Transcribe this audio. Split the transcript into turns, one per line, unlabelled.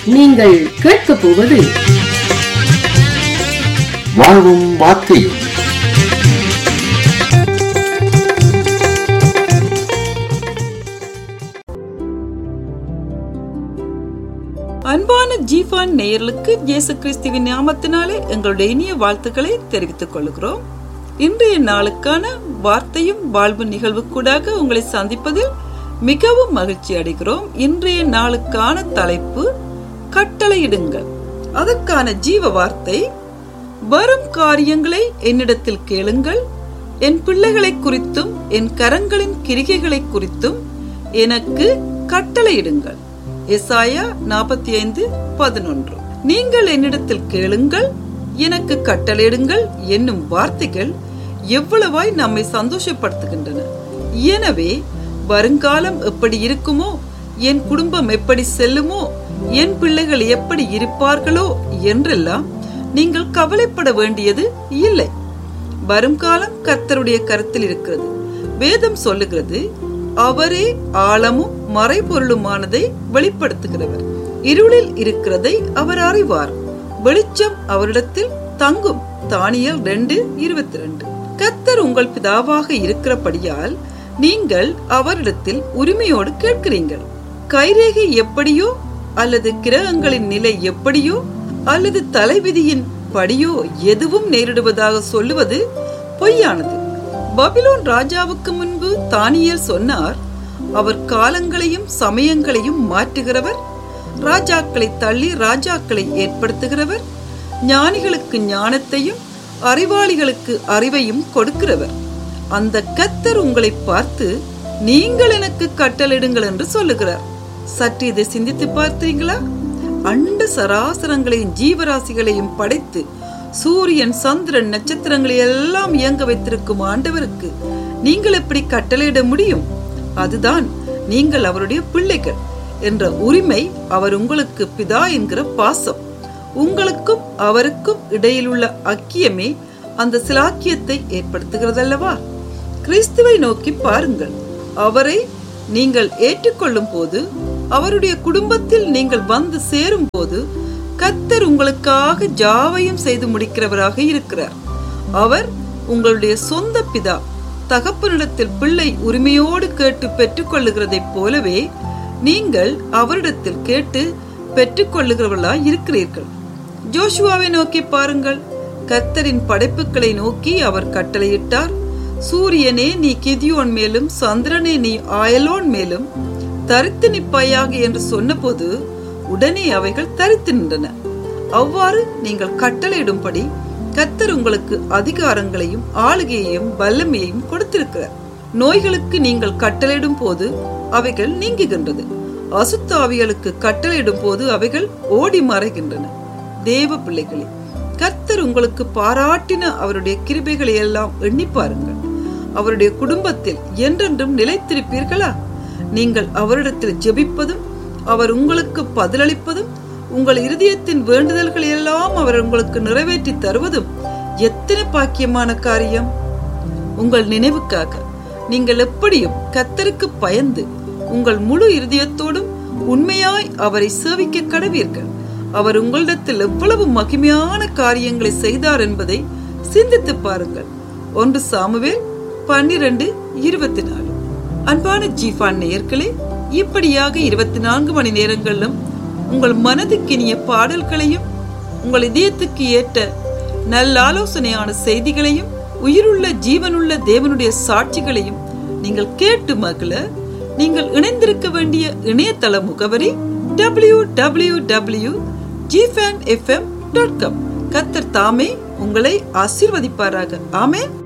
நீங்கள் கேட்கப் போவது
வாழ்வும் வார்த்தையும்
அன்பான ஜீஃபான் நேயர்களுக்கு இயேசு கிறிஸ்துவின் நாமத்தினாலே எங்களுடைய இனிய வாழ்த்துக்களை தெரிவித்துக் கொள்கிறோம் இன்றைய நாளுக்கான வார்த்தையும் வாழ்வு நிகழ்வுக்கூடாக உங்களை சந்திப்பதில் மிகவும் மகிழ்ச்சி அடைகிறோம் இன்றைய நாளுக்கான தலைப்பு கட்டளையிடுங்கள் அதற்கான ஜீவ வார்த்தை வரும் காரியங்களை என்னிடத்தில் கேளுங்கள் என் பிள்ளைகளை குறித்தும் என் கரங்களின் கிரிகைகளை குறித்தும் எனக்கு கட்டளையிடுங்கள் எசாயா நாற்பத்தி ஐந்து பதினொன்று நீங்கள் என்னிடத்தில் கேளுங்கள் எனக்கு கட்டளையிடுங்கள் என்னும் வார்த்தைகள் எவ்வளவாய் நம்மை சந்தோஷப்படுத்துகின்றன எனவே வருங்காலம் எப்படி இருக்குமோ என் குடும்பம் எப்படி செல்லுமோ என் பிள்ளைகள் எப்படி இருப்பார்களோ என்றெல்லாம் நீங்கள் கவலைப்பட வேண்டியது இல்லை வருங்காலம் கர்த்தருடைய கருத்தில் இருக்கிறது வேதம் சொல்லுகிறது அவரே ஆழமும் மறைபொருளுமானதை வெளிப்படுத்துகிறவர் இருளில் இருக்கிறதை அவர் அறிவார் வெளிச்சம் அவரிடத்தில் தங்கும் தானியல் ரெண்டு இருபத்தி ரெண்டு கத்தர் உங்கள் பிதாவாக இருக்கிறபடியால் நீங்கள் அவரிடத்தில் உரிமையோடு கேட்கிறீர்கள் கைரேகை எப்படியோ அல்லது கிரகங்களின் நிலை எப்படியோ அல்லது தலைவிதியின் படியோ எதுவும் நேரிடுவதாக சொல்லுவது பொய்யானது பபிலோன் ராஜாவுக்கு முன்பு தானியல் சொன்னார் அவர் காலங்களையும் சமயங்களையும் மாற்றுகிறவர் ராஜாக்களை தள்ளி ராஜாக்களை ஏற்படுத்துகிறவர் ஞானிகளுக்கு ஞானத்தையும் அறிவாளிகளுக்கு அறிவையும் கொடுக்கிறவர் அந்த கத்தர் உங்களை பார்த்து நீங்கள் எனக்கு கட்டளிடுங்கள் என்று சொல்லுகிறார் சற்று இதை சிந்தித்து பார்த்தீங்களா அண்ட சராசரங்களையும் ஜீவராசிகளையும் படைத்து சூரியன் சந்திரன் நட்சத்திரங்களை எல்லாம் இயங்க வைத்திருக்கும் ஆண்டவருக்கு நீங்கள் எப்படி கட்டளையிட முடியும் அதுதான் நீங்கள் அவருடைய பிள்ளைகள் என்ற உரிமை அவர் உங்களுக்கு பிதா என்கிற பாசம் உங்களுக்கும் அவருக்கும் இடையில் உள்ள அக்கியமே அந்த சிலாக்கியத்தை ஏற்படுத்துகிறதல்லவா கிறிஸ்துவை நோக்கி பாருங்கள் அவரை நீங்கள் ஏற்றுக்கொள்ளும் போது அவருடைய குடும்பத்தில் நீங்கள் வந்து சேரும் போது கத்தர் உங்களுக்காக ஜாவையும் செய்து முடிக்கிறவராக இருக்கிறார் அவர் உங்களுடைய சொந்த பிதா தகப்பனிடத்தில் பிள்ளை உரிமையோடு கேட்டு பெற்றுக்கொள்ளுகிறதைப் போலவே நீங்கள் அவரிடத்தில் கேட்டு பெற்றுக்கொள்ளுகிறவர்களாய் இருக்கிறீர்கள் ஜோஷுவாவை நோக்கி பாருங்கள் கத்தரின் படைப்புகளை நோக்கி அவர் கட்டளையிட்டார் சூரியனே நீ கிதியோன் மேலும் சந்திரனே நீ ஆயலோன் மேலும் தரித்து நிப்பாயாக என்று சொன்னபோது உடனே அவைகள் தரித்து நின்றன அவ்வாறு நீங்கள் கட்டளையிடும்படி கத்தர் உங்களுக்கு அதிகாரங்களையும் ஆளுகையையும் வல்லமையையும் கொடுத்திருக்கிறார் நோய்களுக்கு நீங்கள் கட்டளையிடும் போது அவைகள் நீங்குகின்றது அசுத்தாவிகளுக்கு கட்டளையிடும் போது அவைகள் ஓடி மறைகின்றன தேவ பிள்ளைகளே கர்த்தர் உங்களுக்கு பாராட்டின அவருடைய கிருபைகளை எல்லாம் எண்ணி பாருங்கள் அவருடைய குடும்பத்தில் என்றென்றும் நிலைத்திருப்பீர்களா நீங்கள் அவரிடத்தில் ஜெபிப்பதும் அவர் உங்களுக்கு பதிலளிப்பதும் உங்கள் இருதயத்தின் வேண்டுதல்களை எல்லாம் அவர் உங்களுக்கு நிறைவேற்றி தருவதும் எத்தனை பாக்கியமான காரியம் உங்கள் நினைவுக்காக நீங்கள் எப்படியும் கத்தருக்கு பயந்து உங்கள் முழு இருதயத்தோடும் உண்மையாய் அவரை சேவிக்க கடவீர்கள் அவர் உங்களிடத்தில் எவ்வளவு மகிமையான காரியங்களை செய்தார் என்பதை சிந்தித்து பாருங்கள் ஒன்று சாமுவேல் பன்னிரண்டு இருபத்தி நாலு அன்பான ஜீஃபான் நேயர்களே இப்படியாக இருபத்தி நான்கு மணி நேரங்களிலும் உங்கள் மனதுக்கினிய பாடல்களையும் உங்கள் இதயத்துக்கு ஏற்ற நல்ல ஆலோசனையான செய்திகளையும் உயிருள்ள ஜீவனுள்ள தேவனுடைய சாட்சிகளையும் நீங்கள் கேட்டு மகள நீங்கள் இணைந்திருக்க வேண்டிய இணையதள முகவரி டபிள்யூ டபிள்யூ டபிள்யூ ஜிஃபேன் எஃப்எம் டாட் காம் கத்தர் தாமே உங்களை ஆசீர்வதிப்பாராக ஆமே